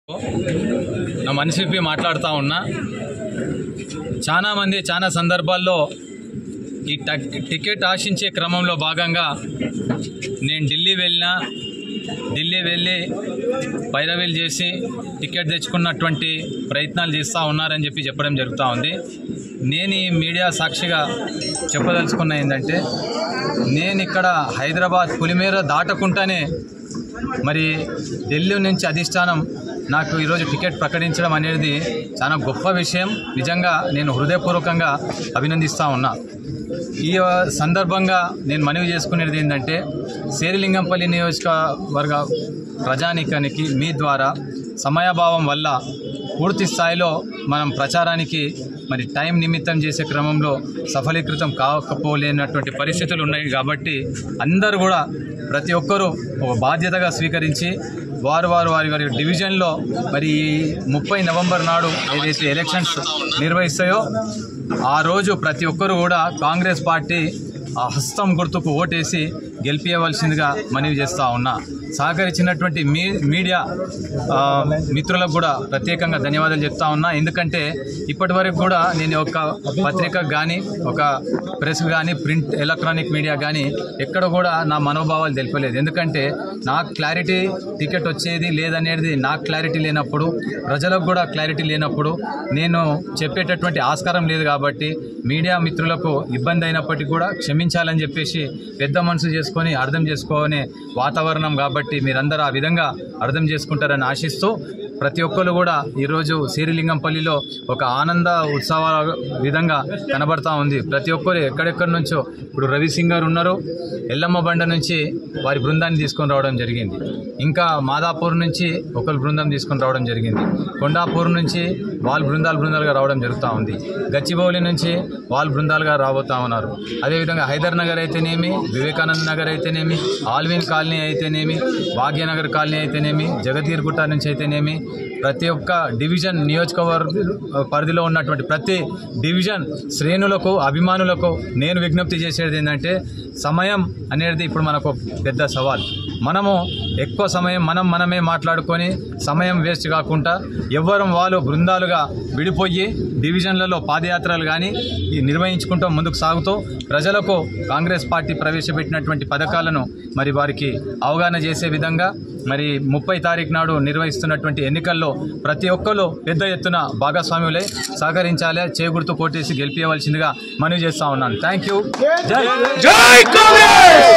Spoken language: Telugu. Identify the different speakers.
Speaker 1: నా మనసు విప్పి మాట్లాడుతూ ఉన్నా చాలా మంది చాలా సందర్భాల్లో ఈ టక్- టికెట్ ఆశించే క్రమంలో భాగంగా నేను ఢిల్లీ వెళ్ళినా ఢిల్లీ వెళ్ళి పైరవీలు చేసి టికెట్ తెచ్చుకున్నటువంటి ప్రయత్నాలు చేస్తూ ఉన్నారని చెప్పి చెప్పడం జరుగుతూ ఉంది నేను ఈ మీడియా సాక్షిగా చెప్పదలుచుకున్న ఏంటంటే నేను ఇక్కడ హైదరాబాద్ పులిమేర దాటకుండానే మరి ఢిల్లీ నుంచి అధిష్టానం నాకు ఈరోజు టికెట్ ప్రకటించడం అనేది చాలా గొప్ప విషయం నిజంగా నేను హృదయపూర్వకంగా అభినందిస్తూ ఉన్నా ఈ సందర్భంగా నేను మనవి చేసుకునేది ఏంటంటే శేరిలింగంపల్లి నియోజకవర్గ ప్రజానీకానికి మీ ద్వారా సమయాభావం వల్ల పూర్తి స్థాయిలో మనం ప్రచారానికి మరి టైం నిమిత్తం చేసే క్రమంలో సఫలీకృతం కాకపోలేనటువంటి పరిస్థితులు ఉన్నాయి కాబట్టి అందరూ కూడా ప్రతి ఒక్కరూ ఒక బాధ్యతగా స్వీకరించి వారు వారు వారి వారి డివిజన్లో మరి ఈ ముప్పై నవంబర్ నాడు ఏదైతే ఎలక్షన్స్ నిర్వహిస్తాయో ఆ రోజు ప్రతి ఒక్కరు కూడా కాంగ్రెస్ పార్టీ ఆ హస్తం గుర్తుకు ఓటేసి గెలిపించవలసిందిగా మనవి చేస్తూ ఉన్నా సహకరించినటువంటి మీ మీడియా ఆ, మిత్రులకు కూడా ప్రత్యేకంగా ధన్యవాదాలు చెప్తా ఉన్నా ఎందుకంటే ఇప్పటి వరకు కూడా నేను ఒక పత్రికకు కానీ ఒక ప్రెస్ కానీ ప్రింట్ ఎలక్ట్రానిక్ మీడియా కానీ ఎక్కడ కూడా నా మనోభావాలు తెలిపలేదు ఎందుకంటే నాకు క్లారిటీ టికెట్ వచ్చేది లేదనేది నాకు క్లారిటీ లేనప్పుడు ప్రజలకు కూడా క్లారిటీ లేనప్పుడు నేను చెప్పేటటువంటి ఆస్కారం లేదు కాబట్టి మీడియా మిత్రులకు ఇబ్బంది అయినప్పటికీ కూడా క్షమించాలని చెప్పేసి పెద్ద మనసు చేసుకొని అర్థం చేసుకోనే వాతావరణం కాబట్టి మీరందరూ ఆ విధంగా అర్థం చేసుకుంటారని ఆశిస్తూ ప్రతి ఒక్కరు కూడా ఈరోజు శ్రీలింగంపల్లిలో ఒక ఆనంద ఉత్సవ విధంగా కనబడతా ఉంది ప్రతి ఒక్కరు ఎక్కడెక్కడి నుంచో ఇప్పుడు రవి సింగ్ గారు ఉన్నారు ఎల్లమ్మ బండ నుంచి వారి బృందాన్ని తీసుకొని రావడం జరిగింది ఇంకా మాదాపూర్ నుంచి ఒకరు బృందం తీసుకొని రావడం జరిగింది కొండాపూర్ నుంచి వాళ్ళ బృందాలు బృందాలుగా రావడం జరుగుతూ ఉంది గచ్చిబౌలి నుంచి వాళ్ళ బృందాలుగా రాబోతా ఉన్నారు అదేవిధంగా హైదర్ నగర్ అయితేనేమి వివేకానంద నగర్ అయితేనేమి ఆల్విన్ కాలనీ అయితేనేమి భాగ్యనగర్ కాలనీ అయితేనేమి జగతీర్గుట్ట నుంచి అయితేనేమి ప్రతి ఒక్క డివిజన్ నియోజకవర్గ పరిధిలో ఉన్నటువంటి ప్రతి డివిజన్ శ్రేణులకు అభిమానులకు నేను విజ్ఞప్తి చేసేది ఏంటంటే సమయం అనేది ఇప్పుడు మనకు పెద్ద సవాల్ మనము ఎక్కువ సమయం మనం మనమే మాట్లాడుకొని సమయం వేస్ట్ కాకుండా ఎవ్వరం వాళ్ళు బృందాలుగా విడిపోయి డివిజన్లలో పాదయాత్రలు కానీ ఈ నిర్వహించుకుంటూ ముందుకు సాగుతూ ప్రజలకు కాంగ్రెస్ పార్టీ ప్రవేశపెట్టినటువంటి పథకాలను మరి వారికి అవగాహన చేసే విధంగా మరి ముప్పై తారీఖు నాడు నిర్వహిస్తున్నటువంటి ఎన్నికల్లో ప్రతి ఒక్కరు పెద్ద ఎత్తున భాగస్వామ్యులై సహకరించాలి చేకూర్తూ కోటేసి గెలిపించవలసిందిగా మనవి చేస్తా ఉన్నాను థ్యాంక్ యూ జై